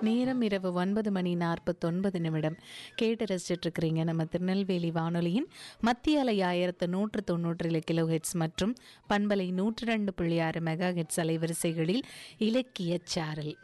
நேரம் இரவு ஒன்பது மணி நாற்பத்தொன்பது நிமிடம் கேட்டு ரசிச்சுட்டு இருக்கிறீங்க நம்ம திருநெல்வேலி வானொலியின் மத்திய அலை ஆயிரத்து நூற்று தொண்ணூற்றி கிலோ ஹெட்ஸ் மற்றும் பண்பலை நூற்று ரெண்டு புள்ளி ஆறு மெகா ஹெட்ஸ் அலைவரிசைகளில் இலக்கிய சாரல்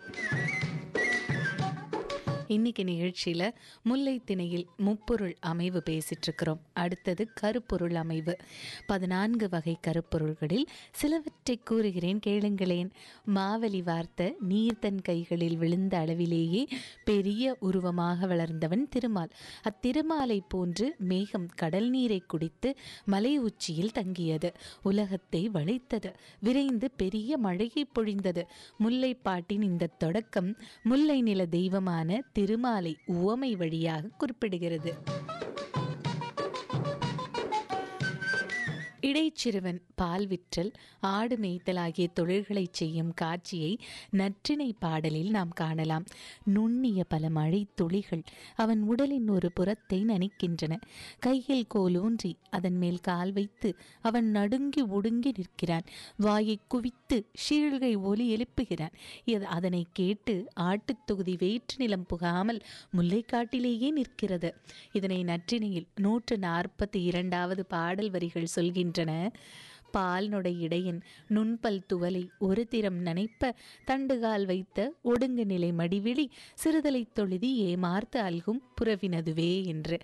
இன்னைக்கு நிகழ்ச்சியில் முல்லை திணையில் முப்பொருள் அமைவு பேசிட்டு இருக்கிறோம் அடுத்தது கருப்பொருள் அமைவு பதினான்கு வகை கருப்பொருள்களில் சிலவற்றை கூறுகிறேன் கேளுங்களேன் மாவலி வார்த்த நீர் தன் கைகளில் விழுந்த அளவிலேயே பெரிய உருவமாக வளர்ந்தவன் திருமால் அத்திருமாலை போன்று மேகம் கடல் நீரை குடித்து மலை உச்சியில் தங்கியது உலகத்தை வளைத்தது விரைந்து பெரிய மழையை பொழிந்தது முல்லைப்பாட்டின் இந்த தொடக்கம் முல்லை நில தெய்வமான திருமாலை உவமை வழியாக குறிப்பிடுகிறது இடைச்சிறுவன் பால் விற்றல் ஆடு மேய்த்தல் ஆகிய தொழில்களை செய்யும் காட்சியை நற்றினை பாடலில் நாம் காணலாம் நுண்ணிய பல மழை துளிகள் அவன் உடலின் ஒரு புறத்தை நனைக்கின்றன கையில் கோலூன்றி அதன் மேல் கால் வைத்து அவன் நடுங்கி ஒடுங்கி நிற்கிறான் வாயை குவித்து ஷீழ்கை ஒலி எழுப்புகிறான் இது அதனை கேட்டு ஆட்டுத் தொகுதி வேற்று நிலம் புகாமல் முல்லைக்காட்டிலேயே நிற்கிறது இதனை நற்றினையில் நூற்று நாற்பத்தி இரண்டாவது பாடல் வரிகள் சொல்கின்றன பால் நொடை இடையின் நுண்பல் துவலை ஒரு திறம் நனைப்ப தண்டுகால் வைத்த ஒடுங்கு நிலை மடிவிழி சிறுதலை தொழுதி ஏமார்த்து அல்கும் புறவினதுவே என்று